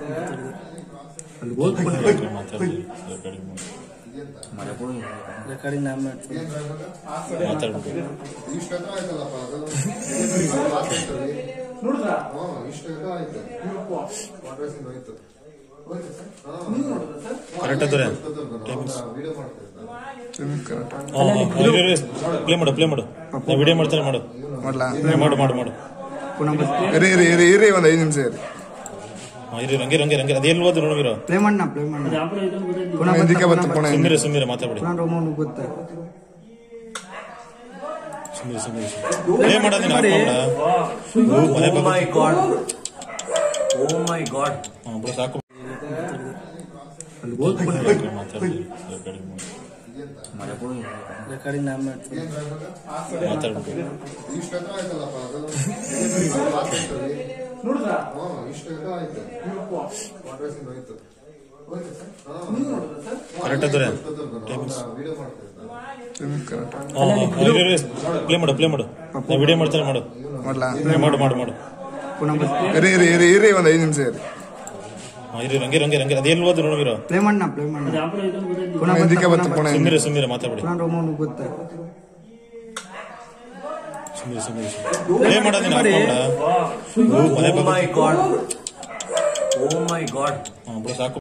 ಅಲ್ಲಿ ಹೋಗ್ಬಿಟ್ಟು ಮಾತಾಡಿ ರೆಕಾರ್ಡಿಂಗ್ ನಾಮ ಮಾತಾಡ್ಬೇಕು ಇಷ್ಟ ಆಯ್ತಲ್ಲಪ್ಪ ಅದು ನೋಡಿದ್ರಾ ಹಾ ಇಷ್ಟ ಆಯ್ತು ಅಡ್ರೆಸ್ಸಿಂಗ್ ಹೋಯ್ತು ಹೋಯ್ತು ಸರ್ ಹಾ ಕರೆಕ್ಟ್ ಅದ್ರೆ ವಿಡಿಯೋ ಮಾಡ್ತಾ ಇದ್ದ ಪ್ಲೇ ಮಾಡು ಪ್ಲೇ ಮಾಡು ನಾ ವಿಡಿಯೋ ಮಾಡ್ತೇನೆ ಮಾಡು ಮಾಡ್ಲಾ ಮಾಡು ಮಾಡು ಮಾಡು ಪುನಃ ಇರಿ ಇರಿ ಇರಿ ಇರಿ ಒಂದ್ ಐದು ನಿಮಿಷ ಇರಿ ಹಾ, ಇರಿ ರಂಗೆ ರಂಗೆ ರಂಗೆ ಅದು ಎಲ್ಲಿ ಹೋದ್ರು ನೋಡಿರೋ ಪ್ಲೇ ಮಾಡೋಣ ಪ್ಲೇ ಮಾಡೋಣ ಪುನಃ ಇದಕ್ಕೆ ಬಂತು ಪುನಃ ಸುಮ್ಮನೆ ಸುಮ್ಮನೆ ಮಾತಾಡಿ ಪುನಃ ರೋಮನ್ ಗೊತ್ತ ಸುಮ್ಮನೆ ಸುಮ್ಮನೆ ಪ್ಲೇ ಮಾಡೋದು ಆಫ್ ಮಾಡ ಮನೆ Oh my god. Oh my god. ಹಾ, ಬಿಡು ಸಾಕು ಅಲ್ಲಿ ಹೋಗ್ಬಿಟ್ಟು ಮಾತಾಡಿ ರೆಕಾರ್ಡಿಂಗ್ ನಾಮ ಮಾತಾಡ್ಬೇಕು ಇಷ್ಟ ಆಯ್ತಲ್ಲಪ್ಪ ಅದು ನೋಡಿದ್ರಾ ಹಾ ಇಷ್ಟ ಆಯ್ತು ಅಡ್ರೆಸ್ಸಿಂಗ್ ಹೋಯ್ತು ಹೋಯ್ತು ಸರ್ ಹಾ ಕರೆಕ್ಟ್ ಅದ್ರೆ ವಿಡಿಯೋ ಮಾಡ್ತಾ ಇದ್ದ ಪ್ಲೇ ಮಾಡು ಪ್ಲೇ ಮಾಡು ನಾ ವಿಡಿಯೋ ಮಾಡ್ತೇನೆ ಮಾಡು ಮಾಡ್ಲಾ ಮಾಡು ಮಾಡು ಮಾಡು ಪುನಃ ಇರಿ ಇರಿ ಇರಿ ಇರಿ ಒಂದ್ ಐದು ನಿಮಿಷ ಇರಿ ಹಾ, ಇರಿ ರಂಗೆ ರಂಗೆ ರಂಗೆ ಅದು ಎಲ್ಲಿ ಹೋದ್ರು ನೋಡಿರೋ ಪ್ಲೇ ಮಾಡೋಣ ಪ್ಲೇ ಮಾಡೋಣ ಪುನಃ ಇದಕ್ಕೆ ಬಂತು ಪುನಃ ಸುಮ್ಮನೆ ಸುಮ್ಮನೆ ಮಾತಾಡಿ ಪುನಃ ರೋಮನ್ ಗೊತ್ತ ಸುಮ್ಮನೆ ಸುಮ್ಮನೆ ಪ್ಲೇ ಮಾಡೋದು ಆಫ್ ಮಾಡ Oh my god. Oh my god. ಹಾ, ಬಿಡು ಸಾಕು